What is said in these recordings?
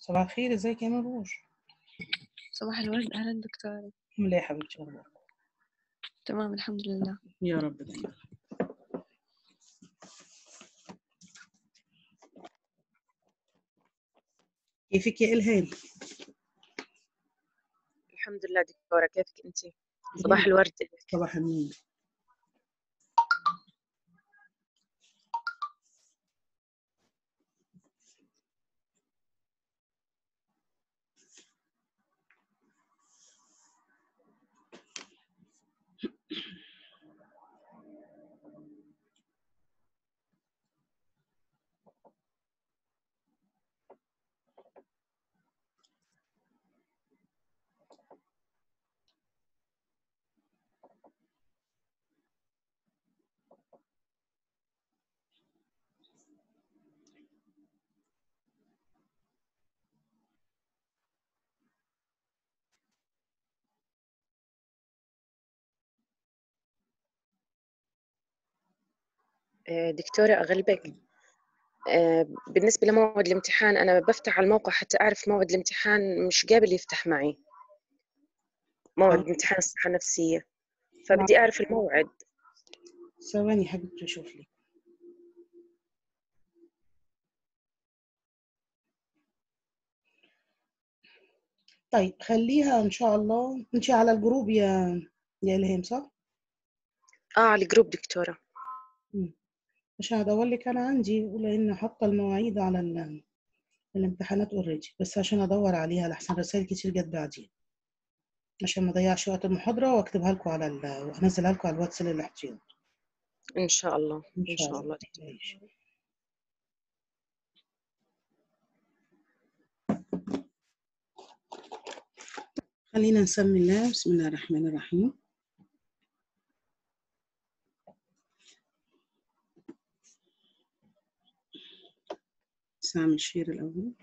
صباح الخير ازيك يا مروج صباح الورد أهلا دكتورة عامله ايه يا حبيبتي اخبارك تمام الحمد لله يا رب دايما كيفك يا الهام الحمد لله دكتورة كيفك أنت؟ صباح الورد صباح النور آه، دكتورة أغلبك آه، بالنسبة لموعد الامتحان أنا بفتح على الموقع حتى أعرف موعد الامتحان مش قابل يفتح معي موعد آه. امتحان الصحة النفسية فبدي أعرف الموعد ثواني حبيبتي اشوف لك طيب خليها ان شاء الله انت على الجروب يا يا الهام صح آه على الجروب دكتورة عشان ادور لك انا عندي لان حاطه المواعيد على ال- الامتحانات اوريدي بس عشان ادور عليها لحسن رسائل كتير جت بعدين عشان ما اضيعش وقت المحاضره واكتبها لكم على ال... وانزلها لكم على الواتس للاحتياط إن شاء الله ان إن شاء الله دكتورة. ماشي. خلينا نسمي الله بسم الله الرحمن الرحيم بس اعمل شير الاول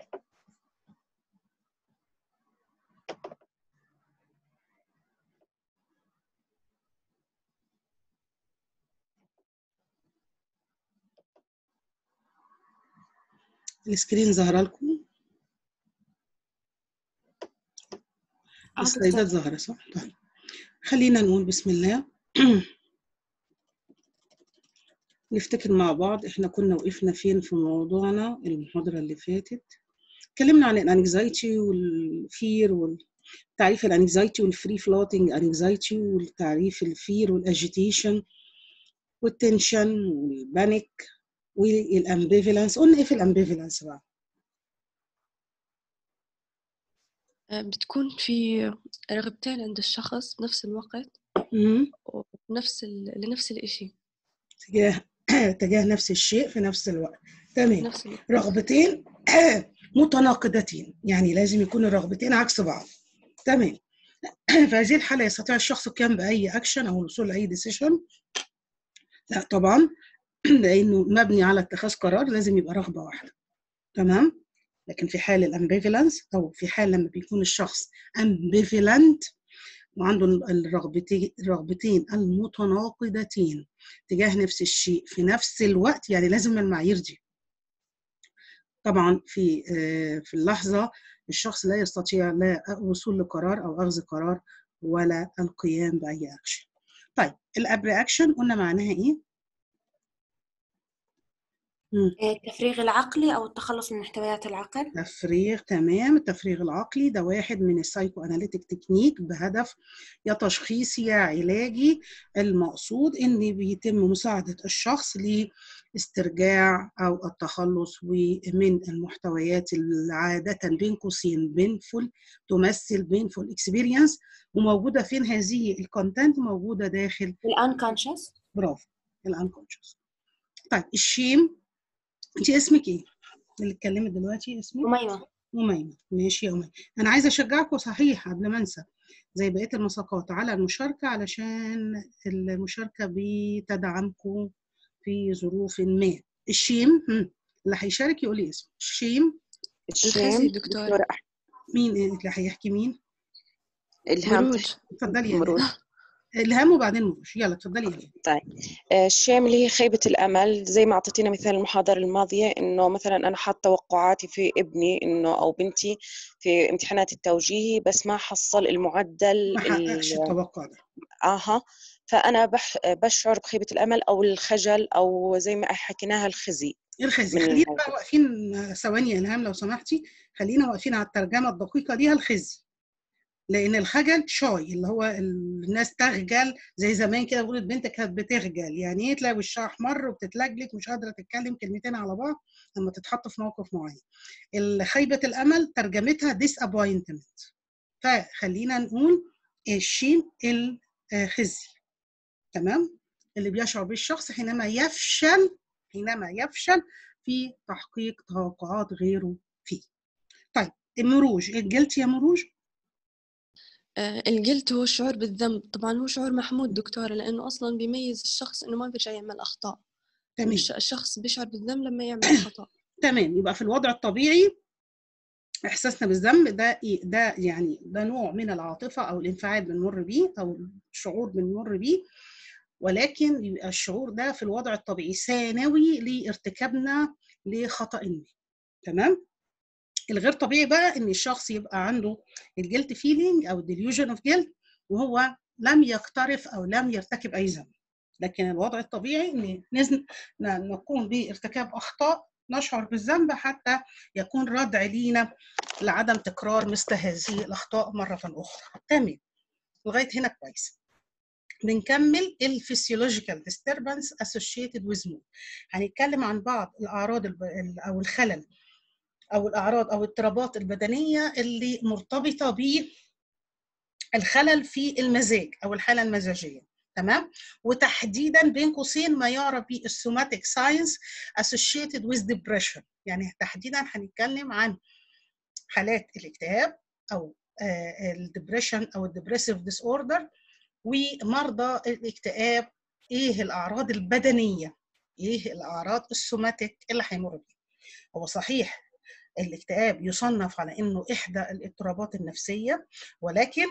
السكرين ظاهره لكم آه، السلايدات ظاهره صح طيب خلينا نقول بسم الله نفتكر مع بعض احنا كنا وقفنا فين في موضوعنا المحاضرة اللي فاتت اتكلمنا عن الانكزايتي والفير والتعريف الانكزايتي والفري فلوتنج انكزايتي والتعريف الفير والاجيتيشن والتنشن والبانيك والامبيفالنس قلنا ايه في الامبيفالنس بقى آه، بتكون في رغبتين عند الشخص بنفس الوقت مم. ونفس ال... لنفس الإشي تجاه تجاه نفس الشيء في نفس الوقت تمام نفس الوقت رغبتين متناقضتين يعني لازم يكون الرغبتين عكس بعض تمام في هذه الحالة يستطيع الشخص القيام بأي أكشن أو الوصول لأي ديسيشن لا طبعا لأنه مبني على اتخاذ قرار لازم يبقى رغبة واحدة تمام لكن في حال الامبيفالنس أو في حال لما بيكون الشخص امبيفالنت وعنده الرغبتين الرغبتين المتناقضتين تجاه نفس الشيء في نفس الوقت يعني لازم المعايير دي طبعا في آه، في اللحظه الشخص لا يستطيع لا الوصول لقرار او اخذ قرار ولا القيام باي اكشن طيب الابري اكشن قلنا معناها ايه مم. التفريغ العقلي أو التخلص من محتويات العقل تفريغ تمام التفريغ العقلي ده واحد من السايكو اناليتيك تكنيك بهدف يا تشخيصي يا علاجي المقصود ان بيتم مساعده الشخص لاسترجاع او التخلص من المحتويات اللي عاده بين قوسين بينفول تمثل بينفول اكسبيرينس وموجوده فين هذه الكونتنت موجوده داخل الانكونشس برافو الانكونشس طيب الشيم انت اسمك ايه اللي اتكلمت دلوقتي اسمك أميمة أميمة ماشي يا أميمة أنا عايزة أشجعكم صحيح قبل ما أنسى زي بقية المساقات على المشاركة علشان المشاركة بتدعمكم في ظروف ما الشيم هم، اللي هيشارك يقول لي اسمه الشيم الخزي الشيم دكتورة. دكتورة أح- مين اللي هيحكي مين إلهام ورود اتفضلي يا مرود إلهام. الهام وبعدين مروج يلا اتفضلي يا ليلى. طيب آه، الشيم اللي هي خيبة الأمل زي ما أعطيتينا مثال المحاضرة الماضية إنه مثلا أنا حاط توقعاتي في ابني إنه أو بنتي في امتحانات التوجيهي بس ما حصل المعدل ما حققش ال- التوقع ده اها فانا بح بشعر بخيبه الامل او الخجل او زي ما حكيناها الخزي الخزي من خلينا الموضوع. بقى واقفين ثواني يا الهام لو سمحتي خلينا واقفين على الترجمه الدقيقه ليها الخزي لان الخجل شاي اللي هو الناس تخجل زي زمان كده بيقولوا البنت كانت بتخجل يعني ايه تلاقي وشها احمر وبتتلجلج مش قادره تتكلم كلمتين على بعض لما تتحط في موقف معين خيبه الامل ترجمتها disappointment فخلينا نقول الشين الخزي تمام اللي بيشعر به الشخص حينما يفشل حينما يفشل في تحقيق توقعات غيره فيه طيب المروج الجلد يا مروج آه، الجلد هو الشعور بالذنب طبعا هو شعور محمود دكتورة لأنه أصلا بيميز الشخص إنه ما بيرجع يعمل أخطاء تمام الش- الشخص بيشعر بالذنب لما يعمل خطأ تمام يبقى في الوضع الطبيعي احساسنا بالذنب ده إيه؟ ده يعني ده نوع من العاطفه او الانفعال بنمر بيه او الشعور بنمر بيه ولكن يبقى الشعور ده في الوضع الطبيعي ثانوي لارتكابنا لخطأ ما تمام الغير طبيعي بقى ان الشخص يبقى عنده الجلد فيلينج او delusion اوف جلد وهو لم يقترف او لم يرتكب اي ذنب لكن الوضع الطبيعي ان نزن ن- نقوم بارتكاب اخطاء نشعر بالذنب حتى يكون ردع لينا لعدم تكرار مثل هذه الاخطاء مره اخرى تمام لغايه هنا كويس بنكمل الفسيولوجيكال disturbance associated with mood هنتكلم عن بعض الاعراض الب... ال- او الخلل او الاعراض او الاضطرابات البدنيه اللي مرتبطه بالخلل في المزاج او الحاله المزاجيه تمام وتحديدا بين قوسين ما يعرف بالسوماتيك ساينس associated with depression يعني تحديدا هنتكلم عن حالات الاكتئاب او الدبريشن او الدبريسيف ديس اوردر ومرضى الاكتئاب ايه الاعراض البدنيه ايه الاعراض السوماتيك اللي هيمر بيها هو صحيح الاكتئاب يصنف على انه احدى الاضطرابات النفسيه ولكن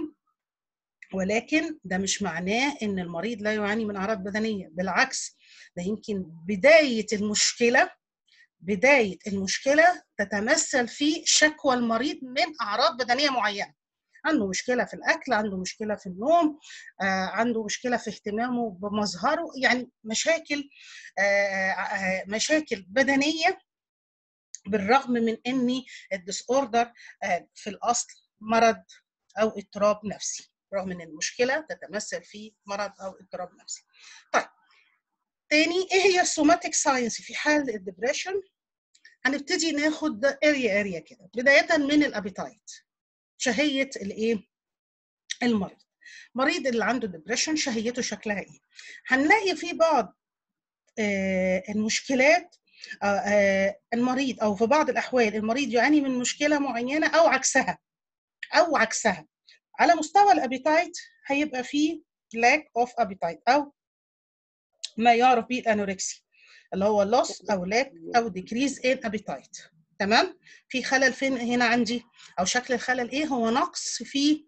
ولكن ده مش معناه ان المريض لا يعاني من اعراض بدنيه بالعكس ده يمكن بدايه المشكله بدايه المشكله تتمثل في شكوى المريض من اعراض بدنيه معينه عنده مشكله في الاكل عنده مشكله في النوم آه، عنده مشكله في اهتمامه بمظهره يعني مشاكل آه، آه، مشاكل بدنيه بالرغم من ان الديس اوردر في الاصل مرض او اضطراب نفسي رغم ان المشكله تتمثل في مرض او اضطراب نفسي طيب تاني ايه هي السوماتيك ساينس في حال الدبريشن هنبتدي ناخد اريا اريا كده بدايه من الابيتايت شهيه الايه المريض مريض اللي عنده ديبريشن شهيته شكلها ايه هنلاقي في بعض آه، المشكلات آه، آه، المريض او في بعض الاحوال المريض يعاني من مشكله معينه او عكسها او عكسها على مستوى الابيتايت هيبقى فيه lack of appetite او ما يعرف به الانوركسي اللي هو loss او lack او decrease in appetite تمام في خلل فين هنا عندي او شكل الخلل ايه هو نقص في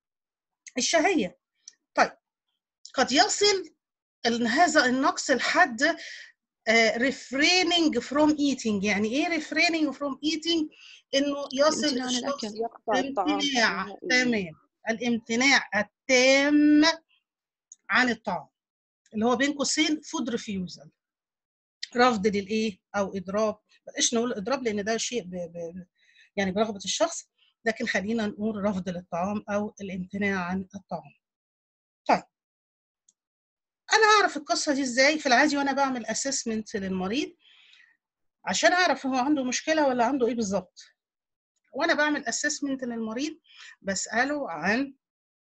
الشهيه طيب قد يصل ال- هذا النقص لحد آه، refraining from eating يعني ايه refraining from eating انه يصل الامتناع عن الشخص الأكل يقطع الطعام امتناع نهائياً. تمام الامتناع التام عن الطعام اللي هو بين قوسين فود ريفيوزل رفض للايه او اضراب بلاش نقول اضراب لان ده شيء ب... ب... يعني برغبه الشخص لكن خلينا نقول رفض للطعام او الامتناع عن الطعام طيب انا اعرف القصه دي ازاي في العادي وانا بعمل اسسمنت للمريض عشان اعرف هو عنده مشكله ولا عنده ايه بالظبط وانا بعمل اسسمنت للمريض بساله عن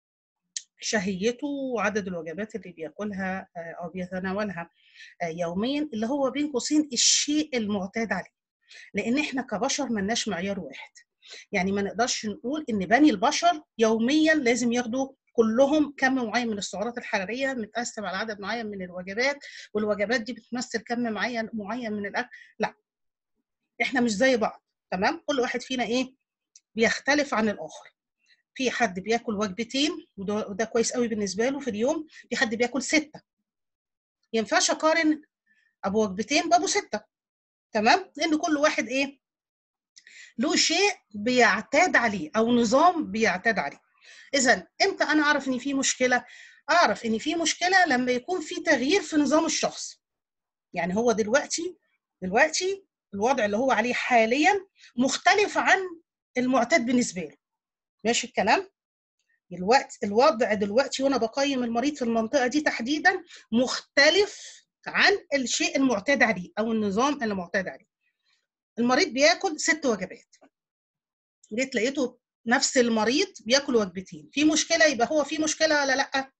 شهيته وعدد الوجبات اللي بياكلها آه، او بيتناولها آه، يوميا اللي هو بين قوسين الشيء المعتاد عليه لان احنا كبشر ملناش معيار واحد يعني ما نقدرش نقول ان بني البشر يوميا لازم ياخدوا كلهم كم معين من السعرات الحراريه متقسم على عدد معين من الوجبات والوجبات دي بتمثل كم معين معين من الاكل لا احنا مش زي بعض تمام كل واحد فينا ايه بيختلف عن الاخر في حد بياكل وجبتين وده, وده كويس قوي بالنسبه له في اليوم في حد بياكل سته ينفعش اقارن ابو وجبتين بابو سته تمام لان كل واحد ايه له شيء بيعتاد عليه او نظام بيعتاد عليه اذا امتى انا اعرف ان في مشكله اعرف ان في مشكله لما يكون في تغيير في نظام الشخص يعني هو دلوقتي دلوقتي الوضع اللي هو عليه حاليا مختلف عن المعتاد بالنسبه له ماشي الكلام الوقت الوضع دلوقتي وانا بقيم المريض في المنطقه دي تحديدا مختلف عن الشيء المعتاد عليه او النظام اللي معتاد عليه المريض بياكل ست وجبات جيت لقيته نفس المريض بياكل وجبتين في مشكله يبقى هو في مشكله ولا لا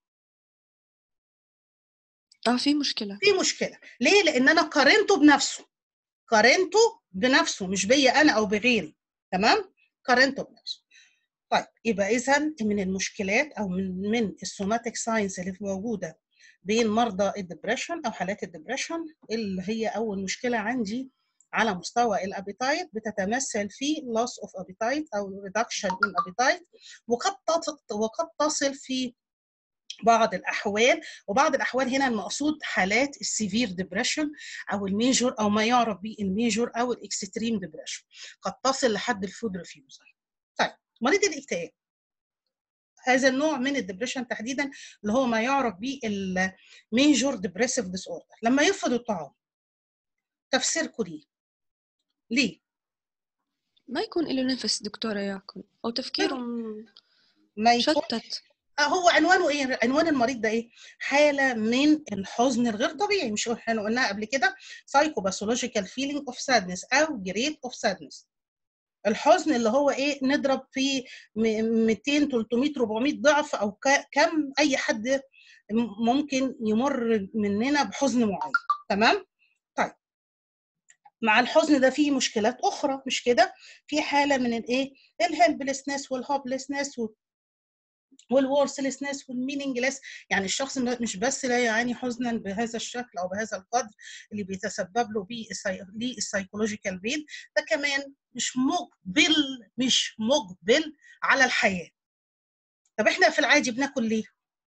اه في مشكلة في مشكله ليه لان انا قارنته بنفسه قارنته بنفسه مش بيا انا او بغيري تمام قارنته بنفسه طيب يبقى اذا من المشكلات او من من السوماتيك ساينس اللي موجوده بين مرضى الدبريشن او حالات الدبريشن اللي هي اول مشكله عندي على مستوى الابيتايت بتتمثل في loss of appetite او reduction in appetite وقد تصل وقد تصل في بعض الاحوال وبعض الاحوال هنا المقصود حالات السيفير ديبريشن او الميجور او ما يعرف به الميجور او الاكستريم ديبريشن قد تصل لحد الفود ريفيوزل طيب مريض الاكتئاب هذا النوع من الدبريشن تحديدا اللي هو ما يعرف به الميجور ديبريسيف ديس اوردر لما يرفض الطعام تفسيركم ليه؟ ليه؟ ما يكون له نفس دكتورة ياكل أو تفكيره ما يكون مشتت هو عنوانه ايه؟ عنوان المريض ده ايه؟ حاله من الحزن الغير طبيعي مش احنا قلناها قبل كده psychopathological feeling of sadness او great of sadness الحزن اللي هو ايه نضرب فيه 200 300 400 ضعف او كم اي حد ممكن يمر مننا بحزن معين تمام طيب مع الحزن ده فيه مشكلات اخرى مش كده في حاله من الايه الهيلبلسنس والهوبلسنس والورثلسنس والمينينجلس يعني الشخص مش بس لا يعاني حزنا بهذا الشكل او بهذا القدر اللي بيتسبب له به السايكولوجيكال بين ده كمان مش مقبل مش مقبل على الحياه طب احنا في العادي بناكل ليه؟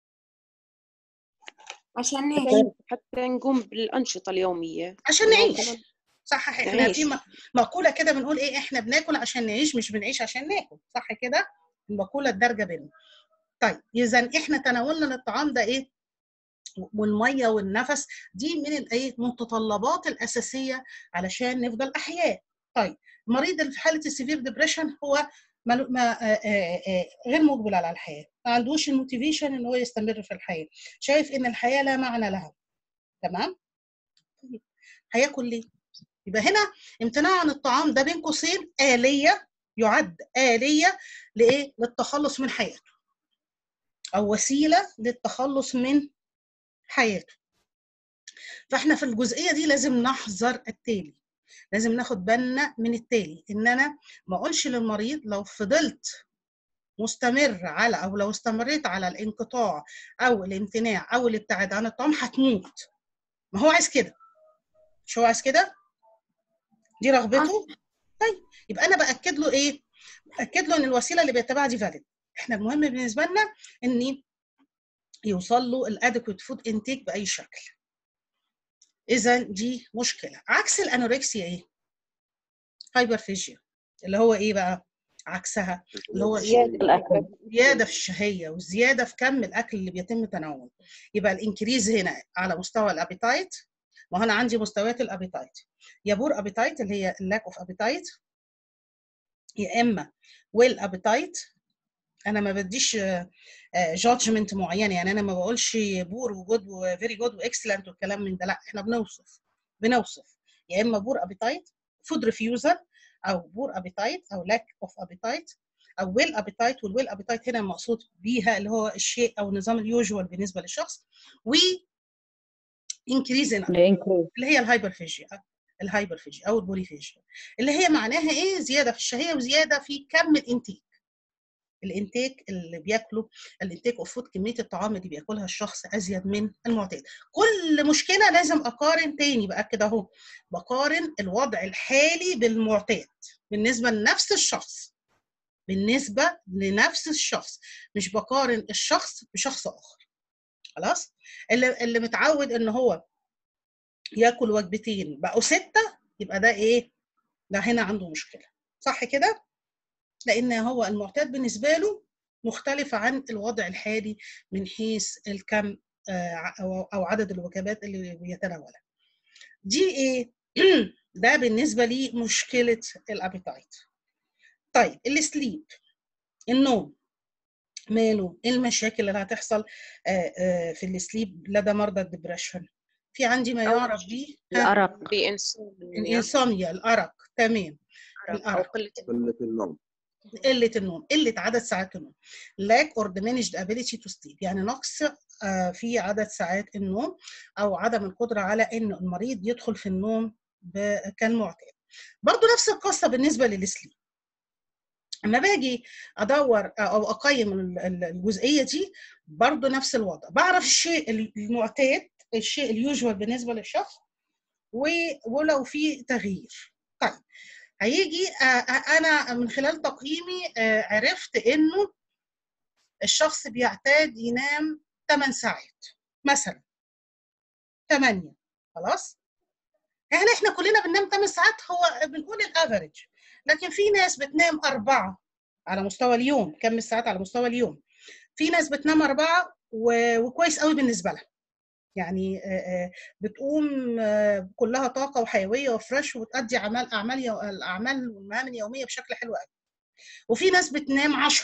عشان نعيش حتى نقوم بالانشطه اليوميه عشان نعيش صح احنا نعيش. في مقوله كده بنقول ايه احنا بناكل عشان نعيش مش بنعيش عشان ناكل صح كده؟ المقوله الدارجه بينا طيب اذا احنا تناولنا للطعام ده ايه والميه والنفس دي من الايه المتطلبات الاساسيه علشان نفضل احياء طيب المريض اللي في حاله السيفير ديبريشن هو ما ما غير مقبل على الحياه ما عندوش الموتيفيشن ان هو يستمر في الحياه شايف ان الحياه لا معنى لها تمام طيب هياكل ليه يبقى هنا امتناع عن الطعام ده بين قوسين آلية يعد آلية لإيه؟ للتخلص من حياته أو وسيلة للتخلص من حياته فاحنا في الجزئية دي لازم نحذر التالي لازم ناخد بالنا من التالي ان انا ما اقولش للمريض لو فضلت مستمر على او لو استمريت على الانقطاع او الامتناع او الابتعاد عن الطعام هتموت ما هو عايز كده مش هو عايز كده دي رغبته طيب يبقى انا باكد له ايه باكد له ان الوسيله اللي بيتبعها دي فاليد احنا المهم بالنسبه لنا ان يوصل له الادكويت فود انتيك باي شكل اذا دي مشكله عكس الانوركسيا ايه هايبرفيجيا اللي هو ايه بقى عكسها اللي هو زيادة الأكل. زياده في الشهيه وزياده في كم الاكل اللي بيتم تناوله يبقى الانكريز هنا على مستوى الابيتايت ما انا عندي مستويات الابيتايت يا بور ابيتايت اللي هي اللاك اوف ابيتايت يا اما ويل ابيتايت انا ما بديش جادجمنت معين يعني انا ما بقولش بور وجود وفيري جود واكسلنت والكلام من ده لا احنا بنوصف بنوصف يا اما بور ابيتايت فود ريفيوزر او بور ابيتايت او لاك اوف ابيتايت او ويل ابيتايت والويل ابيتايت هنا المقصود بيها اللي هو الشيء او النظام اليوجوال بالنسبه للشخص و انكريز اللي هي الهايبرفيجيا الهايبرفيجيا او البوليفيجيا اللي هي معناها ايه زياده في الشهيه وزياده في كم الانتيك الانتيك اللي بياكله الانتيك اوف فود كميه الطعام اللي بياكلها الشخص ازيد من المعتاد كل مشكله لازم اقارن تاني بقى كده اهو بقارن الوضع الحالي بالمعتاد بالنسبه لنفس الشخص بالنسبه لنفس الشخص مش بقارن الشخص بشخص اخر خلاص اللي اللي متعود ان هو ياكل وجبتين بقوا سته يبقى ده ايه ده هنا عنده مشكله صح كده لان هو المعتاد بالنسبه له مختلف عن الوضع الحالي من حيث الكم آه، او أو عدد الوجبات اللي بيتناولها دي ايه ده بالنسبه لي مشكله الابيتايت طيب السليب النوم ماله ايه المشاكل اللي هتحصل آه، آه، في السليب لدى مرضى الدبريشن في عندي ما أول يعرف شيء بيه الأرق بإنسومنيا الانسوميا الارق تمام أو الأرق قلة قلة النوم قله النوم قله عدد ساعات النوم lack or diminished ability to sleep يعني نقص آه، في عدد ساعات النوم او عدم القدره على ان المريض يدخل في النوم ب- كالمعتاد برضو نفس القصه بالنسبه للسليب اما باجي ادور او اقيم ال- ال- الجزئيه دي برضو نفس الوضع بعرف الشيء المعتاد الشيء اليوجوال بالنسبه للشخص و- ولو في تغيير طيب هيجي آه، آه، انا من خلال تقييمي آه، عرفت انه الشخص بيعتاد ينام 8 ساعات مثلا 8 خلاص يعني احنا كلنا بننام 8 ساعات هو بنقول الافريج لكن في ناس بتنام أربعة على مستوى اليوم كم الساعات على مستوى اليوم في ناس بتنام أربعة و- وكويس قوي بالنسبة لها يعني آه، آه، بتقوم آه، كلها طاقة وحيوية وفريش وتأدي أعمال أعمال يو- الأعمال والمهام اليومية بشكل حلو قوي وفي ناس بتنام 10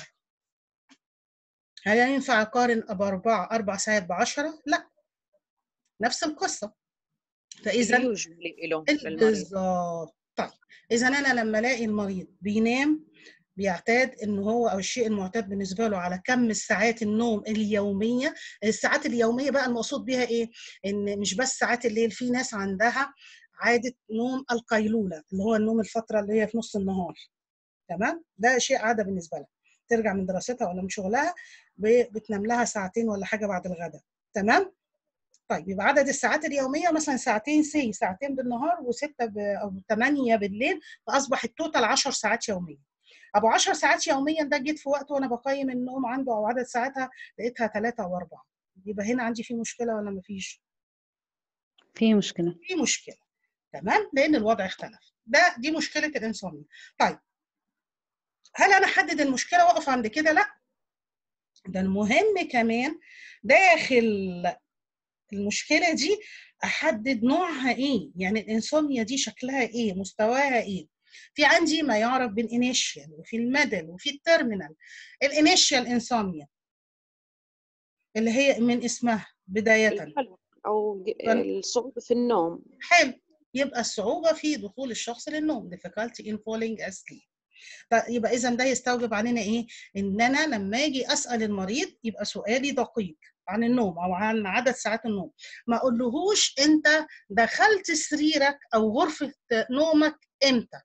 هل ينفع أقارن بأربعة أربع ساعات بعشرة؟ لا نفس القصة فإذا اليوجوالي له ال- للمريض بالظبط طيب اذا انا لما الاقي المريض بينام بيعتاد ان هو او الشيء المعتاد بالنسبه له على كم الساعات النوم اليوميه الساعات اليوميه بقى المقصود بيها ايه ان مش بس ساعات الليل في ناس عندها عاده نوم القيلوله اللي هو النوم الفتره اللي هي في نص النهار تمام ده شيء عاده بالنسبه لها ترجع من دراستها ولا من شغلها ب- بتنام لها ساعتين ولا حاجه بعد الغداء تمام طيب يبقى عدد الساعات اليوميه مثلا ساعتين سي ساعتين بالنهار وسته ب... او ثمانيه بالليل فاصبح التوتال 10 ساعات يوميا ابو 10 ساعات يوميا ده جيت في وقت وانا بقيم النوم عنده او عدد ساعاتها لقيتها ثلاثه او اربعه يبقى هنا عندي في مشكله ولا مفيش؟ في مشكلة في مشكله تمام لان الوضع اختلف ده دي مشكله الانسومنيا طيب هل انا احدد المشكله واقف عند كده لا ده المهم كمان داخل المشكله دي احدد نوعها ايه يعني الانسوميا دي شكلها ايه مستواها ايه في عندي ما يعرف بالانيشيال وفي الميدل وفي التيرمينال الانيشيال انسوميا اللي هي من اسمها بدايه القلق أو ج- فن- الصعوبة في النوم حلو يبقى الصعوبة في دخول الشخص للنوم difficulty in falling asleep طيب يبقى إذا ده يستوجب علينا إيه؟ إن أنا لما أجي أسأل المريض يبقى سؤالي دقيق عن النوم أو عن عدد ساعات النوم ما أقولهوش أنت دخلت سريرك أو غرفة نومك إمتى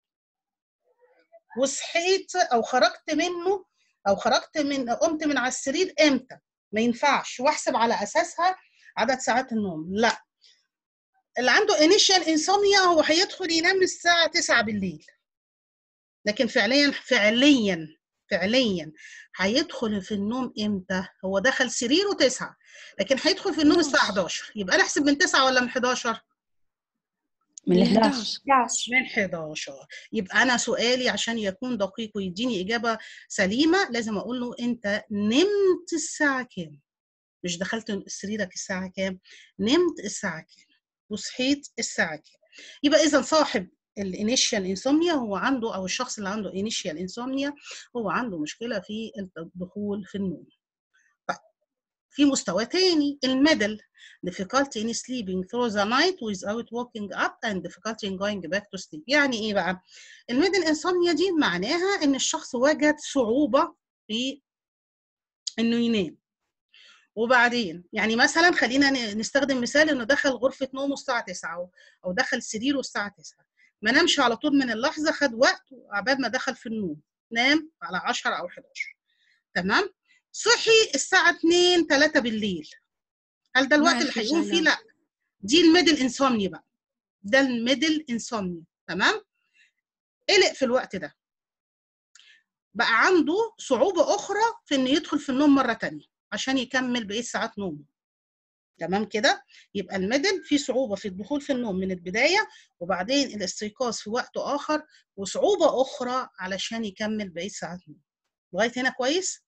وصحيت أو خرجت منه أو خرجت من قمت من على السرير إمتى ما ينفعش واحسب على أساسها عدد ساعات النوم لا اللي عنده انيشال انسوميا هو هيدخل ينام الساعة 9 بالليل لكن فعليا فعليا فعليا هيدخل في النوم امتى؟ هو دخل سريره 9 لكن هيدخل في النوم الساعة 11 يبقى نحسب من 9 ولا من 11؟ من من 11 11 من 11 يبقى انا سؤالي عشان يكون دقيق ويديني اجابه سليمه لازم اقول له انت نمت الساعه كام مش دخلت سريرك الساعه كام نمت الساعه كام وصحيت الساعه كام يبقى اذا صاحب الانيشيال انسومنيا هو عنده او الشخص اللي عنده انيشيال انسومنيا هو عنده مشكله في الدخول في النوم طيب في مستوى تاني الميدل difficulty in sleeping through the night without waking up and difficulty in going back to sleep يعني ايه بقى الميدل انسومنيا دي معناها ان الشخص وجد صعوبة في انه ينام وبعدين يعني مثلا خلينا ن- نستخدم مثال انه دخل غرفة نومه الساعة 9 او دخل سريره الساعة 9 ما نامش على طول من اللحظة خد وقت عبال ما دخل في النوم نام على 10 او 11 تمام صحي الساعة 2 3 بالليل هل ده ما الوقت اللي عرف هيقوم يرجع فيه ينام. لا دي الميدل انسومنيا بقى ده الميدل انسومنيا تمام قلق في الوقت ده بقى عنده صعوبه اخرى في انه يدخل في النوم مره تانية عشان يكمل بقيه ساعات نومه تمام كده يبقى الميدل في صعوبه في الدخول في النوم من البدايه وبعدين الاستيقاظ في وقت اخر وصعوبه اخرى علشان يكمل بقيه ساعات نوم لغايه هنا كويس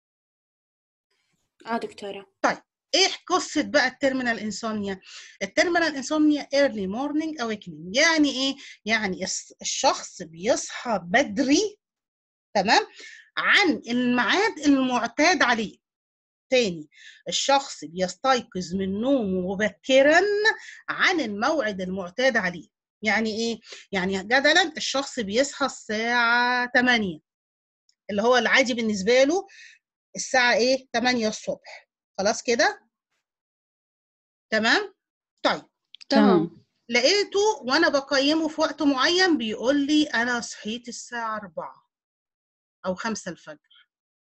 اه دكتورة ايه قصه بقى التيرمينال انسومنيا التيرمينال انسومنيا ايرلي مورنينج اويكنينج يعني ايه يعني الس- الشخص بيصحى بدري تمام عن الميعاد المعتاد عليه تاني الشخص بيستيقظ من نومه مبكرا عن الموعد المعتاد عليه يعني ايه يعني جدلا الشخص بيصحى الساعه 8 اللي هو العادي بالنسبه له الساعه ايه 8 الصبح خلاص كده تمام طيب تمام لقيته وانا بقيمه في وقت معين بيقول لي انا صحيت الساعه 4 او 5 الفجر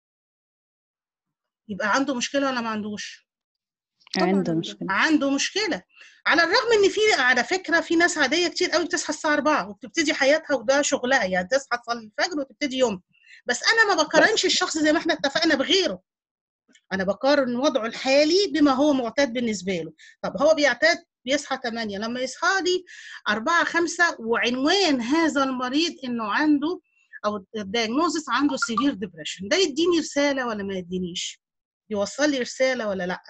يبقى عنده مشكله ولا ما عندوش طبعاً عنده عنده. مشكلة عنده مشكله على الرغم ان في على فكره في ناس عاديه كتير قوي بتصحى الساعه 4 وبتبتدي حياتها وده شغلها يعني تصحى تصلي الفجر وتبتدي يوم بس انا ما بقارنش الشخص زي ما احنا اتفقنا بغيره انا بقارن وضعه الحالي بما هو معتاد بالنسبه له طب هو بيعتاد بيصحى 8 لما يصحى لي 4 5 وعنوان هذا المريض انه عنده او الدايجنوزس عنده سيفير ديبريشن ده يديني رساله ولا ما يدينيش يوصل لي رساله ولا لا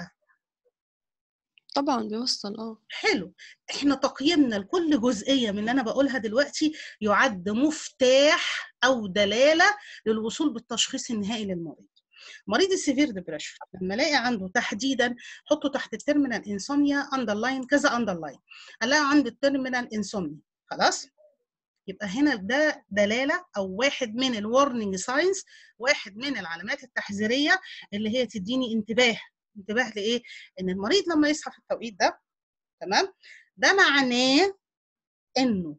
طبعا بيوصل اه حلو احنا تقييمنا لكل جزئيه من اللي انا بقولها دلوقتي يعد مفتاح او دلاله للوصول بالتشخيص النهائي للمريض مريض السيفير ديبريشن لما الاقي عنده تحديدا حطه تحت التيرمينال انسوميا اندرلاين كذا اندرلاين الاقي عنده التيرمينال انسوميا خلاص يبقى هنا ده دلاله او واحد من الورنينج ساينز واحد من العلامات التحذيريه اللي هي تديني انتباه انتباه لايه ان المريض لما يصحى في التوقيت ده تمام ده معناه انه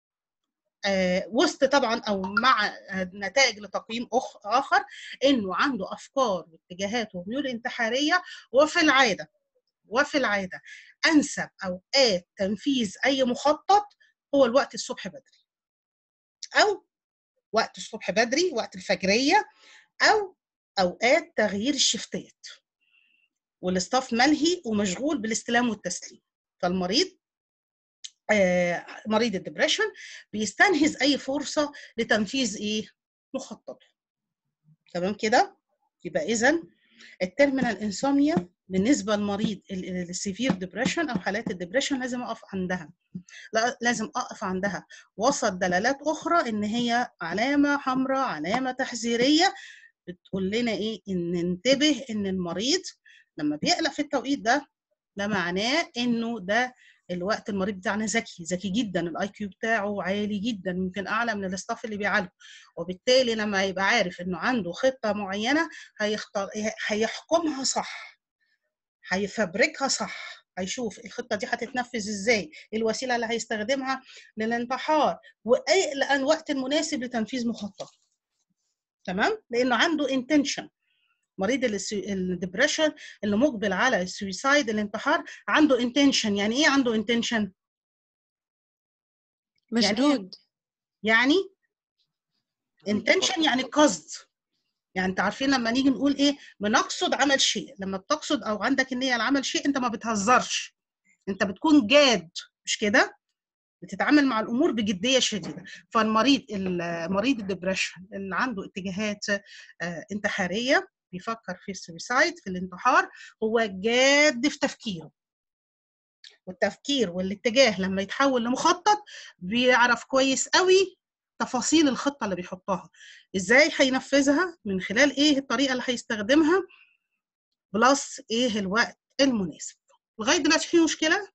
آه وسط طبعا او مع آه نتائج لتقييم أخ اخر انه عنده افكار واتجاهات وميول انتحاريه وفي العاده وفي العاده انسب اوقات تنفيذ اي مخطط هو الوقت الصبح بدري او وقت الصبح بدري وقت الفجريه او اوقات تغيير الشفتات والاستاف ملهي ومشغول بالاستلام والتسليم فالمريض آه مريض الدبريشن بيستنهز اي فرصه لتنفيذ ايه مخططه تمام كده يبقى اذا التيرمينال انسوميا بالنسبه لمريض السيفير ديبريشن او حالات الدبريشن لازم اقف عندها لا لازم اقف عندها وسط دلالات اخرى ان هي علامه حمراء علامه تحذيريه بتقول لنا ايه ان ننتبه ان المريض لما بيقلق في التوقيت ده ده معناه انه ده الوقت المريض بتاعنا ذكي ذكي جدا الاي كيو بتاعه عالي جدا يمكن اعلى من الاستاف اللي بيعالجه وبالتالي لما يبقى عارف انه عنده خطه معينه هيختار هيحكمها صح هيفبركها صح هيشوف الخطه دي هتتنفذ ازاي ايه الوسيله اللي هيستخدمها للانتحار وايه الوقت المناسب لتنفيذ مخطط تمام لانه عنده انتنشن مريض الدبريشن اللي مقبل على السويسايد الانتحار عنده انتنشن يعني ايه عنده انتنشن مشدود يعني انتنشن يعني قصد يعني انت عارفين لما نيجي نقول ايه بنقصد عمل شيء لما بتقصد او عندك النيه لعمل شيء انت ما بتهزرش انت بتكون جاد مش كده بتتعامل مع الامور بجديه شديده فالمريض المريض الدبريشن اللي عنده اتجاهات انتحاريه بيفكر في السويسايد في الانتحار هو جاد في تفكيره والتفكير والاتجاه لما يتحول لمخطط بيعرف كويس قوي تفاصيل الخطه اللي بيحطها ازاي هينفذها من خلال ايه الطريقه اللي هيستخدمها بلس ايه الوقت المناسب لغايه دلوقتي في مشكله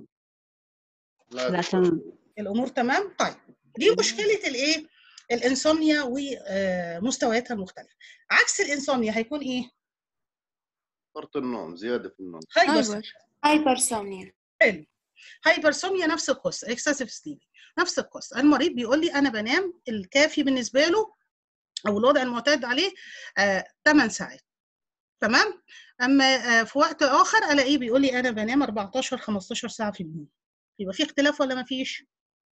لا تمام الامور تمام طيب دي مشكله الايه الانسومنيا ومستوياتها المختلفه عكس الانسومنيا هيكون ايه فرط النوم زياده في النوم هايبر هايبر هايبرسومنيا حلو هايبرسوميا نفس القصه اكسسيف سليب نفس القصه المريض بيقول لي انا بنام الكافي بالنسبه له او الوضع المعتاد عليه آه 8 ساعات تمام اما آه في وقت اخر الاقيه بيقول لي انا بنام 14 15 ساعه في اليوم يبقى في اختلاف ولا ما فيش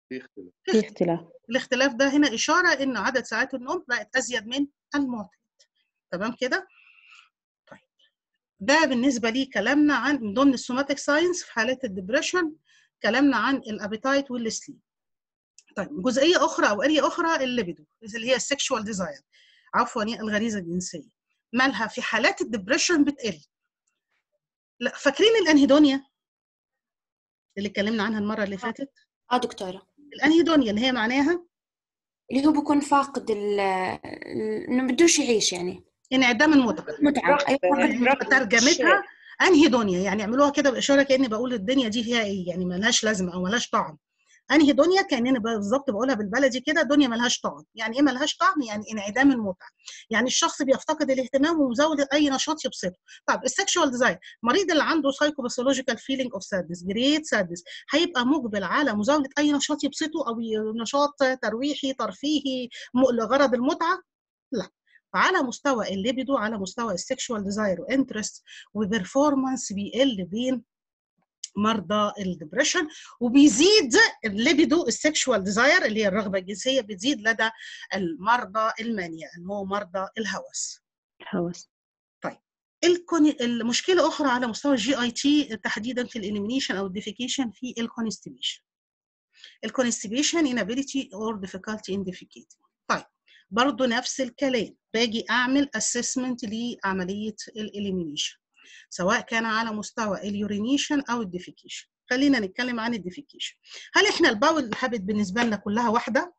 في اختلاف في اختلاف الاختلاف ده هنا إشارة إن عدد ساعات النوم بقت أزيد من المعتاد تمام كده؟ طيب ده بالنسبة لي كلامنا عن من ضمن السوماتيك ساينس في حالات الدبريشن كلامنا عن الابيتايت والسليب طيب جزئية أخرى أو أريا أخرى الليبيدو اللي هي السكشوال ديزاير عفوا يعني الغريزة الجنسية مالها في حالات الدبريشن بتقل لا فاكرين الانهيدونيا اللي اتكلمنا عنها المرة اللي فاتت اه دكتورة الانهيدونيا اللي هي معناها اللي هو بيكون فاقد ال ال- انه بدوش يعيش يعني انعدام المتعة متعة ايوه فاقد رغبة ترجمتها انهي دنيا يعني يعملوها كده باشاره كاني بقول الدنيا دي فيها ايه يعني ملهاش لازمه او ملهاش طعم انهي دنيا كاننا بالظبط بقولها بالبلدي كده دنيا ملهاش طعم يعني ايه ملهاش طعم يعني انعدام المتعه يعني الشخص بيفتقد الاهتمام ومزود اي نشاط يبسطه طب السكشوال ديزاين المريض اللي عنده سايكوباثولوجيكال فيلينج اوف سادنس جريت سادنس هيبقى مقبل على مزاوله اي نشاط يبسطه او ي- نشاط ترويحي ترفيهي م- لغرض المتعه لا على مستوى الليبيدو على مستوى السكشوال ديزاير وانترست وبرفورمانس بيقل بين مرضى الدبريشن وبيزيد الليبيدو السكشوال ديزاير اللي هي الرغبه الجنسيه بتزيد لدى المرضى المانيا اللي هو مرضى الهوس هوس الكوني... المشكله اخرى على مستوى الجي اي تي تحديدا في الاليمينيشن او الديفيكيشن في الكونستيبيشن الكونستيبيشن inability or difficulty in defecating طيب برضو نفس الكلام باجي اعمل assessment لعمليه الاليمينيشن سواء كان على مستوى اليورينيشن او الديفيكيشن خلينا نتكلم عن الديفيكيشن هل احنا الباول هابت بالنسبه لنا كلها واحده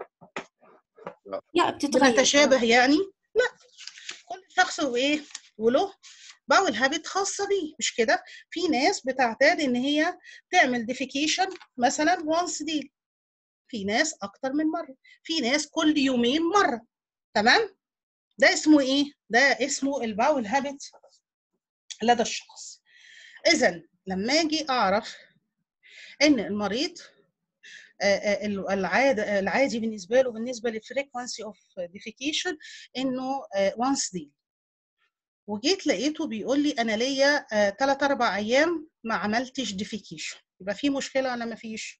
لا بتتغير بتتشابه يعني لا كل شخص وايه وله باول هابت خاصه بيه مش كده في ناس بتعتاد ان هي تعمل ديفيكيشن مثلا وانس دي في ناس اكتر من مره في ناس كل يومين مره تمام ده اسمه ايه ده اسمه الباول هابت لدى الشخص اذا لما اجي اعرف ان المريض آه، آه، العاده العادي بالنسبه له بالنسبه للفريكونسي اوف ديفيكيشن انه وانس دي وجيت لقيته بيقول لي انا ليا ثلاث اربع ايام ما عملتش ديفيكيشن يبقى في مشكله ولا ما فيش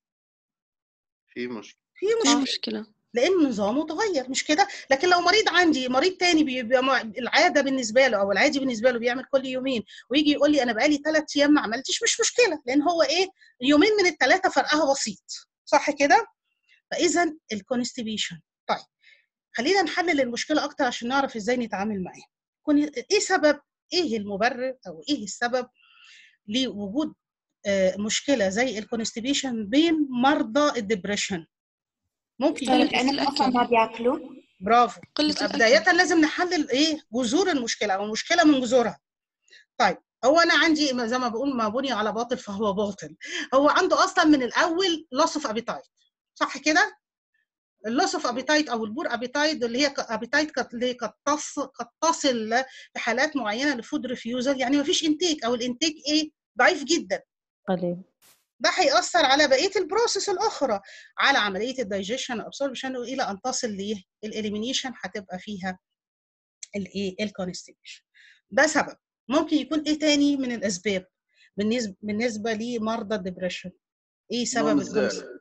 في مشكله في في مشكله مشكلة لان نظامه اتغير مش كده لكن لو مريض عندي مريض تاني بيبقى مع- العاده بالنسبه له او العادي بالنسبه له بيعمل كل يومين ويجي يقول لي انا بقالي ثلاث ايام ما عملتش مش مشكله لان هو ايه يومين من الثلاثه فرقها بسيط صح كده فاذا الكونستيبيشن طيب خلينا نحلل المشكله اكتر عشان نعرف ازاي نتعامل معاها كون- ايه سبب ايه المبرر او ايه السبب لوجود آه، مشكله زي الكونستيبيشن بين مرضى الدبريشن ممكن قلة يكون لأنهم أصلا الأكل. ما بياكلوا برافو قلة يبقى الأكل. بداية لازم نحلل ايه جذور المشكلة او المشكلة من جذورها طيب هو انا عندي ما- زي ما بقول ما بني على باطل فهو باطل هو عنده اصلا من الاول loss of appetite صح كده اللوس اوف ابيتايت او البور ابيتايت اللي هي ابيتايت اللي هي قد تص قد تصل في حالات معينه لفود ريفيوزل يعني ما فيش انتيك او الانتيك ايه ضعيف جدا قليل ده هيأثر على بقية البروسيس الأخرى على عملية الدايجيشن أبسوربشن إلى أن تصل للإليمينيشن هتبقى فيها الإيه الكونستيبيشن ده سبب ممكن يكون إيه تاني من الأسباب بالنسبة بالنسبة لمرضى الدبريشن إيه سبب نوم الكونست- زائد.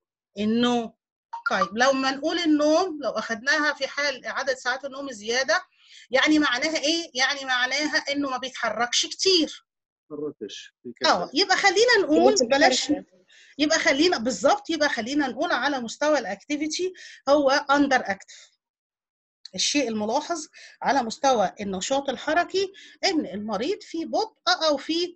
النوم طيب لو ما نقول النوم لو أخدناها في حال عدد ساعات النوم زيادة يعني معناها إيه؟ يعني معناها إنه ما بيتحركش كتير تحركش في اه كسل يبقى خلينا نقول قلة بلاش الحركة. يبقى خلينا بالظبط يبقى خلينا نقول على مستوى الاكتيفيتي هو اندر اكتف الشيء الملاحظ على مستوى النشاط الحركي ان المريض في بطء او في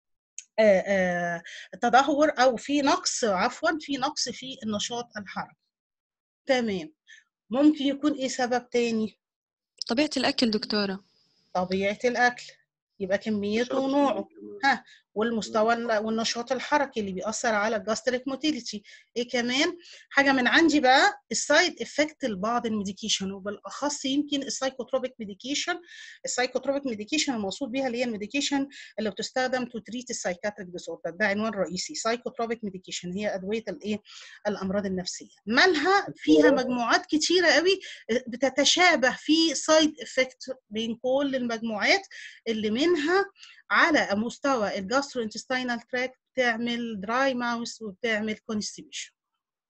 آه، آه، تدهور او في نقص عفوا في نقص في النشاط الحركي تمام ممكن يكون ايه سبب تاني طبيعة الأكل دكتورة طبيعة الاكل يبقى كميته نشاط ونوعه كمان. ها والمستوى ال- والنشاط الحركي اللي بيأثر على الجاستريك موتيليتي ايه كمان حاجه من عندي بقى السايد افكت لبعض الميديكيشن وبالاخص يمكن السايكوتروبيك ميديكيشن السايكوتروبيك ميديكيشن المقصود بيها اللي هي الميديكيشن اللي بتستخدم تو تريت السايكاتريك ديسوردر ده عنوان رئيسي سايكوتروبيك ميديكيشن هي ادويه الايه الامراض النفسيه مالها فيها مجموعات كتيره قوي بتتشابه في سايد افكت بين كل المجموعات اللي منها على مستوى الجاسترو انتستينال تراك بتعمل دراي ماوس وبتعمل كونستيبيشن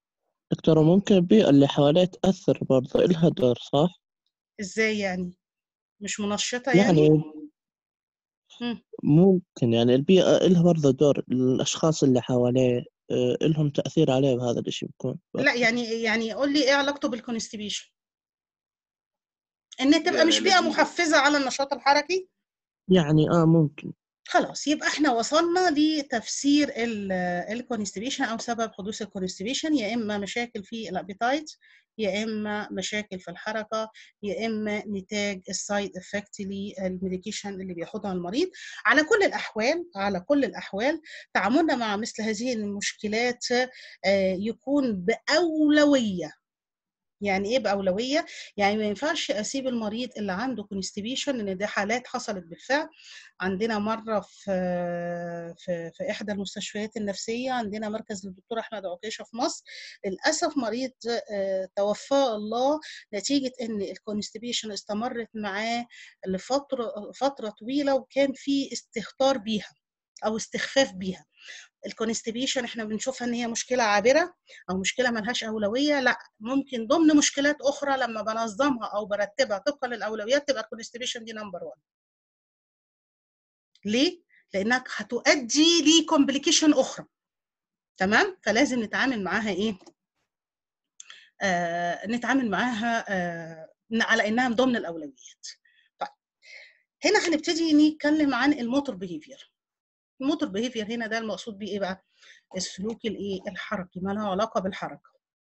دكتورة ممكن البيئة اللي حواليه تأثر برضه إلها دور صح؟ ازاي يعني مش منشطة يعني يعني مم. ممكن يعني البيئة إلها برضه دور الأشخاص اللي حواليه آه، إلهم تأثير عليه بهذا الإشي بيكون لا يعني يعني قول لي ايه علاقته بالكونستيبيشن ان تبقى يعني مش بيئة لازم- محفزة على النشاط الحركي يعني آه ممكن خلاص يبقى احنا وصلنا لتفسير الكونستيبيشن او سبب حدوث الكونستيبيشن يا اما مشاكل في الابيتايت يا اما مشاكل في الحركه يا اما نتاج السايد افكت للميديكيشن اللي بياخدها المريض على كل الاحوال على كل الاحوال تعاملنا مع مثل هذه المشكلات آه، يكون باولويه يعني ايه باولويه يعني ما ينفعش اسيب المريض اللي عنده كونستيبيشن لان دي حالات حصلت بالفعل عندنا مره في في في احدى المستشفيات النفسيه عندنا مركز للدكتور احمد عكاشه في مصر للاسف مريض آه، توفاه الله نتيجه ان الكونستيبيشن استمرت معاه لفتره فتره طويله وكان في استهتار بيها او استخفاف بيها الكونستيبيشن احنا بنشوفها ان هي مشكله عابره او مشكله ملهاش اولويه لا ممكن ضمن مشكلات اخرى لما بنظمها او برتبها طبقا للاولويات تبقى الكونستيبيشن دي نمبر 1 ليه لانك هتؤدي لكومبليكيشن اخرى تمام فلازم نتعامل معاها ايه آه نتعامل معاها آه على انها من ضمن الاولويات طيب هنا هنبتدي نتكلم عن الموتور بيهيفير الموتور بيهيفير هنا ده المقصود بيه ايه بقى السلوك الايه الحركي ما له علاقه بالحركه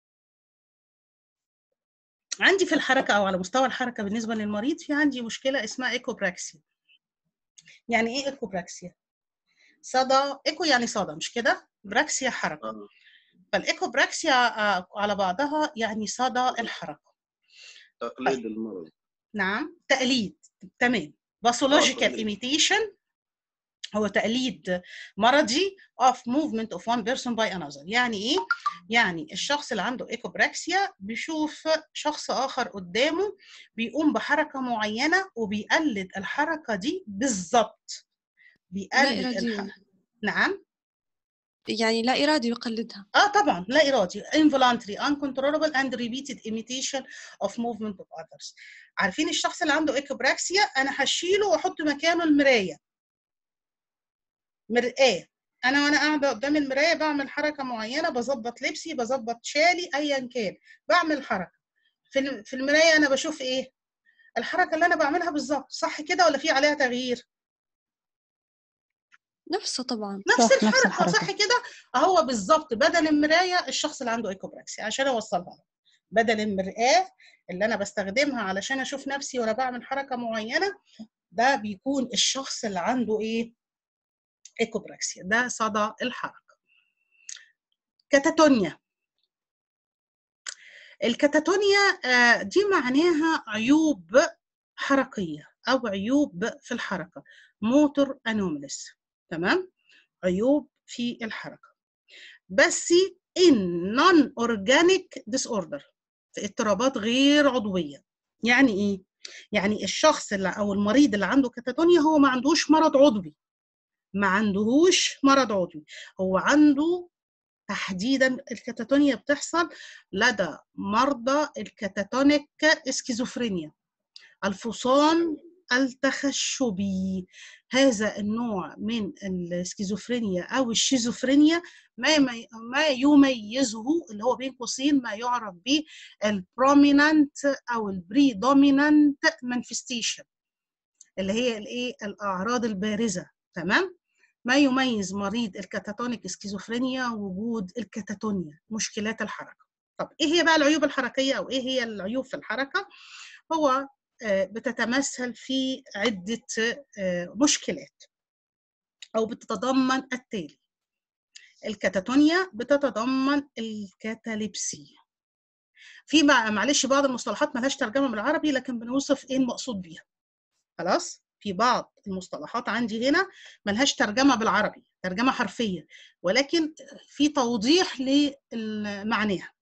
عندي في الحركه او على مستوى الحركه بالنسبه للمريض في عندي مشكله اسمها ايكوبراكسيا يعني ايه ايكوبراكسيا صدى ايكو يعني صدى مش كده براكسيا حركه آه. فالايكوبراكسيا آه، على بعضها يعني صدى الحركه تقليد المرض نعم تقليد تمام باثولوجيكال تقليد. ايميتيشن هو تقليد مرضي of movement of one person by another يعني ايه يعني الشخص اللي عنده ايكوبراكسيا بيشوف شخص اخر قدامه بيقوم بحركه معينه وبيقلد الحركه دي بالظبط لا بيقلد إراديا الح... نعم يعني لا إرادي يقلدها اه طبعا لا ارادي involuntary uncontrollable and repeated imitation of movement of others عارفين الشخص اللي عنده ايكوبراكسيا انا هشيله واحط مكانه المرايه مرآة انا وانا قاعده قدام المرايه بعمل حركه معينه بظبط لبسي بظبط شالي ايا كان بعمل حركه في الم- في المرايه انا بشوف ايه الحركه اللي انا بعملها بالظبط صح كده ولا في عليها تغيير نفسه طبعا نفس صح، نفس الحركه الحركة. صح كده اهو بالظبط بدل المرايه الشخص اللي عنده ايكوبراكسي عشان اوصلها لك. بدل المرآة اللي انا بستخدمها علشان اشوف نفسي وانا بعمل حركه معينه ده بيكون الشخص اللي عنده ايه ايكوبراكسيا ده صدى الحركه كاتاتونيا الكاتاتونيا آه، دي معناها عيوب حركيه او عيوب في الحركه موتور انوماليس تمام عيوب في الحركه بس in non organic disorder في اضطرابات غير عضويه يعني ايه يعني الشخص اللي او المريض اللي عنده كاتاتونيا هو ما عندوش مرض عضوي ما عندهوش مرض عضوي هو عنده تحديدا الكاتاتونيا بتحصل لدى مرضى الكاتاتونيك اسكيزوفرينيا الفصام التخشبي هذا النوع من السكيزوفرينيا او الشيزوفرينيا ما ما يميزه اللي هو بين قوسين ما يعرف به البرومينانت او البريدومينانت مانفستيشن اللي هي الايه الاعراض البارزه تمام ما يميز مريض الكاتاتونيك سكيزوفرينيا وجود الكاتاتونيا مشكلات الحركه طب ايه هي بقى العيوب الحركيه او ايه هي العيوب في الحركه هو بتتمثل في عده مشكلات او بتتضمن التالي الكاتاتونيا بتتضمن الكاتاليبسي في معلش بعض المصطلحات ملهاش ترجمه بالعربي لكن بنوصف ايه المقصود بيها خلاص في بعض المصطلحات عندي هنا ملهاش ترجمه بالعربي ترجمه حرفيه ولكن في توضيح لمعناها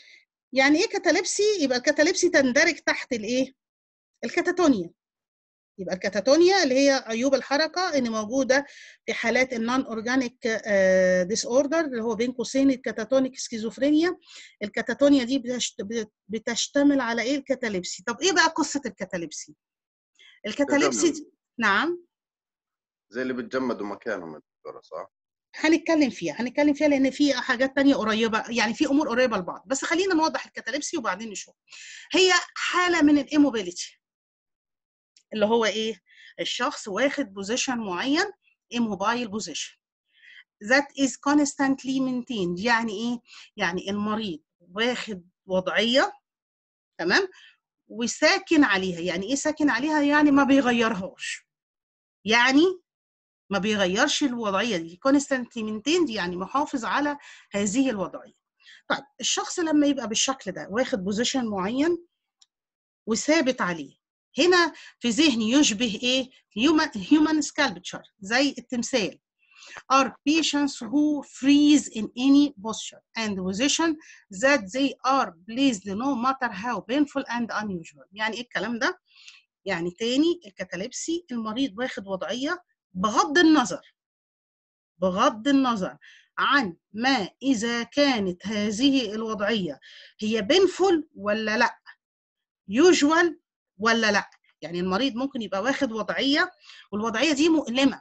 يعني ايه كاتاليبسي يبقى الكاتاليبسي تندرج تحت الايه الكاتاتونيا يبقى الكاتاتونيا اللي هي عيوب الحركه اللي موجوده في حالات النون اورجانيك ديس اوردر اللي هو بين قوسين الكاتاتونيك سكيزوفرينيا الكاتاتونيا دي بتشت- بت- بتشتمل على ايه الكاتاليبسي طب ايه بقى قصه الكاتاليبسي الكاتاليبسي تجمد. نعم زي اللي بتجمدوا مكانهم الدكتورة صح؟ هنتكلم فيها هنتكلم فيها لان في حاجات تانية قريبه يعني في امور قريبه لبعض بس خلينا نوضح الكاتاليبسي وبعدين نشوف هي حاله من الايموبيليتي اللي هو ايه الشخص واخد بوزيشن معين immobile position that is constantly maintained يعني ايه يعني المريض واخد وضعيه تمام وساكن عليها يعني ايه ساكن عليها يعني ما بيغيرهاش يعني ما بيغيرش الوضعيه دي constantly maintained يعني محافظ على هذه الوضعيه طيب الشخص لما يبقى بالشكل ده واخد بوزيشن معين وثابت عليه هنا في ذهني يشبه ايه human, human sculpture زي التمثال are patients who freeze in any posture and position that they are pleased no matter how painful and unusual يعني ايه الكلام ده يعني تاني الكتاليبسي المريض واخد وضعية بغض النظر بغض النظر عن ما إذا كانت هذه الوضعية هي بينفول ولا لا يوجوال ولا لا يعني المريض ممكن يبقى واخد وضعية والوضعية دي مؤلمة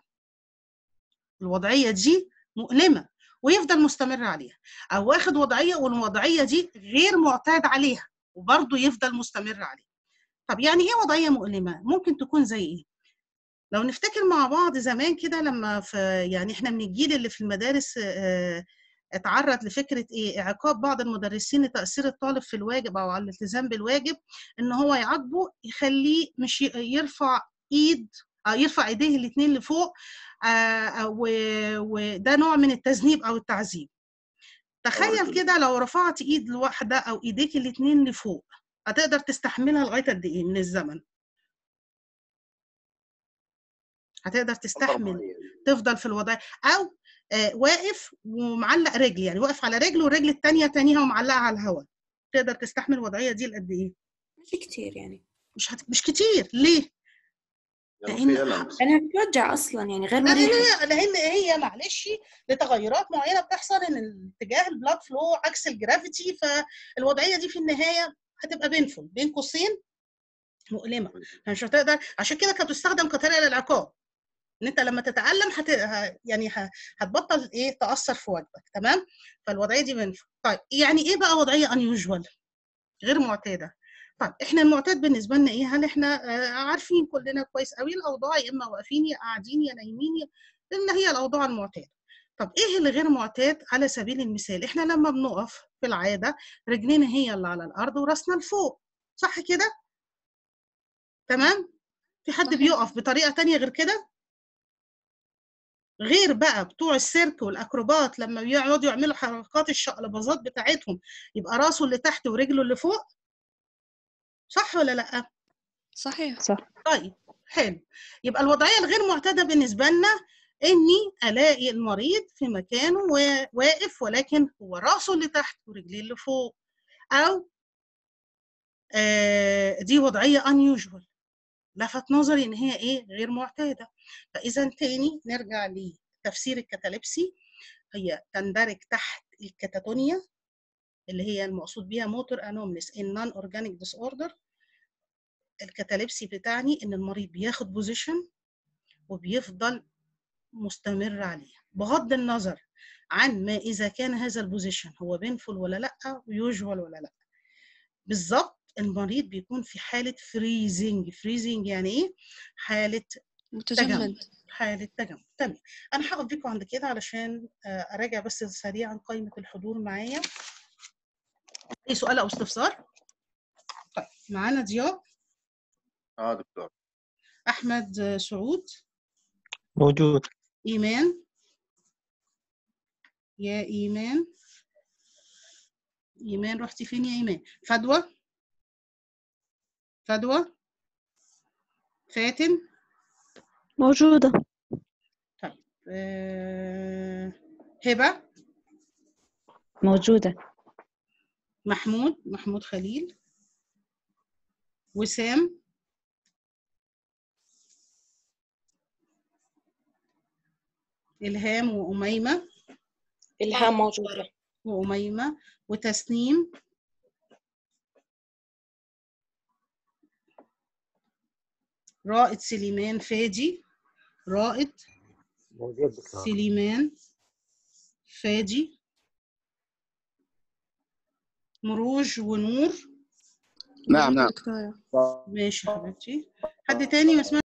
الوضعية دي مؤلمة ويفضل مستمر عليها أو واخد وضعية والوضعية دي غير معتاد عليها وبرضه يفضل مستمر عليها طب يعني ايه وضعيه مؤلمه ممكن تكون زي ايه لو نفتكر مع بعض زمان كده لما في يعني احنا من الجيل اللي في المدارس آه، اتعرض لفكره ايه عقاب بعض المدرسين لتاثير الطالب في الواجب او على الالتزام بالواجب ان هو يعاقبه يخليه مش ي- يرفع ايد أو يرفع ايديه الاثنين لفوق آه، و- وده نوع من التذنيب او التعذيب تخيل رجل. كده لو رفعت ايد لواحده او ايديك الاثنين لفوق هتقدر تستحملها لغايه قد ايه من الزمن هتقدر تستحمل تفضل في الوضع او آه واقف ومعلق رجل يعني واقف على رجل والرجل التانية تانيها ومعلقها على الهواء تقدر تستحمل الوضعيه دي لقد ايه مش كتير يعني مش هت... مش كتير ليه يعني لأن- في ألم بس. لأنها بتوجع أصلا يعني غير لان مريحة هي لان هي معلش لتغيرات معينه بتحصل ان اتجاه البلاد فلو عكس الجرافيتي فالوضعيه دي في النهايه هتبقى بينفول بين قوسين مؤلمه مش هتقدر عشان كده كانت بتستخدم كطريقه للعقاب ان انت لما تتالم هت... ه- يعني ه... هتبطل ايه تاثر في واجبك تمام فالوضعيه دي بينفول طيب يعني ايه بقى وضعيه unusual غير معتاده طيب احنا المعتاد بالنسبه لنا ايه هل احنا آه، عارفين كلنا كويس قوي الاوضاع يا اما واقفين يا قاعدين يا نايمين يا لان هي الاوضاع المعتاده طب ايه اللي غير معتاد على سبيل المثال احنا لما بنقف في العاده رجلينا هي اللي على الارض وراسنا لفوق صح كده تمام في حد صحيح. بيقف بطريقه تانية غير كده غير بقى بتوع السيرك والاكروبات لما بيقعدوا يعملوا حركات الشقلباظات بتاعتهم يبقى راسه اللي تحت ورجله اللي فوق صح ولا لا صحيح صح طيب حلو يبقى الوضعيه الغير معتاده بالنسبه لنا اني الاقي المريض في مكانه وا- واقف ولكن هو راسه اللي تحت ورجليه اللي فوق او آه دي وضعيه unusual لفت نظري ان هي ايه غير معتاده فاذا تاني نرجع لتفسير الكتاليبسي هي تندرج تحت الكتاتونيا اللي هي المقصود بيها موتور انوملس ان نون اورجانيك ديس اوردر الكتاليبسي بتعني ان المريض بياخد بوزيشن وبيفضل مستمر عليه بغض النظر عن ما اذا كان هذا البوزيشن هو بينفول ولا لا ويوجوال ولا لا بالظبط المريض بيكون في حاله فريزنج فريزنج يعني ايه حاله متجمد حالة تجمد تمام أنا هقف بيكم عند كده علشان آه، أراجع بس سريعا قائمة الحضور معايا أي سؤال أو استفسار؟ طيب معانا ضياء اه دكتور أحمد آه، سعود موجود إيمان يا إيمان إيمان رحتي فين يا إيمان؟ فدوى فدوى فاتن موجودة آه، هبة موجودة محمود محمود خليل وسام إلهام وأميمة إلهام موجودة وأميمة وتسنيم رائد سليمان فادي رائد موجود دكتور سليمان فادي مروج ونور نعم نعم دكتورة ماشي حبيبتي حد تاني ما سمعش